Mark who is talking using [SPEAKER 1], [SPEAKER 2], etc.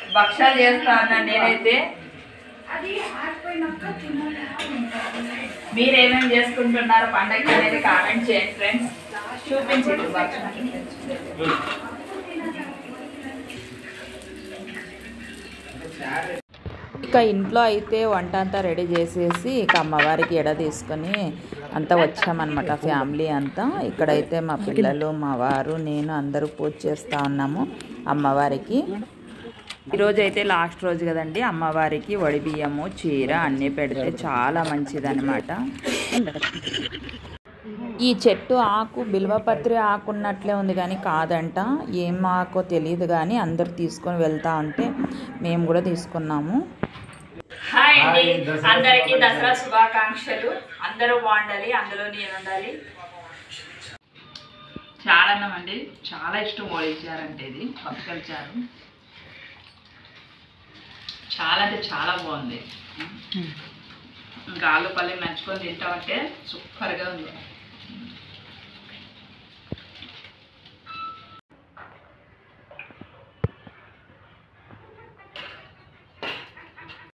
[SPEAKER 1] భక్షాలు చేస్తా ఉన్నాను నేనైతే మీరేమేమి చేసుకుంటున్నారు పండగకి అనేది కామెంట్ చేయండి ఫ్రెండ్స్ చూపించండి భక్షాలు
[SPEAKER 2] ఇక ఇంట్లో అయితే వంట అంతా రెడీ చేసేసి ఇక అమ్మవారికి ఎడ తీసుకొని అంతా వచ్చామన్నమాట ఫ్యామిలీ అంతా ఇక్కడైతే మా పిల్లలు మా వారు నేను అందరూ పూజ చేస్తూ ఉన్నాము అమ్మవారికి ఈరోజు అయితే లాస్ట్ రోజు కదండి అమ్మవారికి వడి బియ్యము చీర అన్నీ పెడితే చాలా మంచిదన్నమాట ఈ చెట్టు ఆకు బిల్వపత్రి ఆకు ఉన్నట్లే ఉంది కానీ కాదంట ఏం ఆకో తెలియదు కానీ అందరు తీసుకొని వెళ్తా ఉంటే మేము కూడా తీసుకున్నాము
[SPEAKER 1] హాయ్ అండి అందరికీ దసరా శుభాకాంక్షలు అందరూ బాగుండాలి అందులో నేను ఉండాలి చాలా అన్నం అండి చాలా ఇష్టం ఓడించారంటే ఇది పక్కల చారు చాలా అంటే చాలా బాగుంది ఇంకా ఆలు పల్లి నంచుకొని తింటామంటే సూపర్గా ఉంది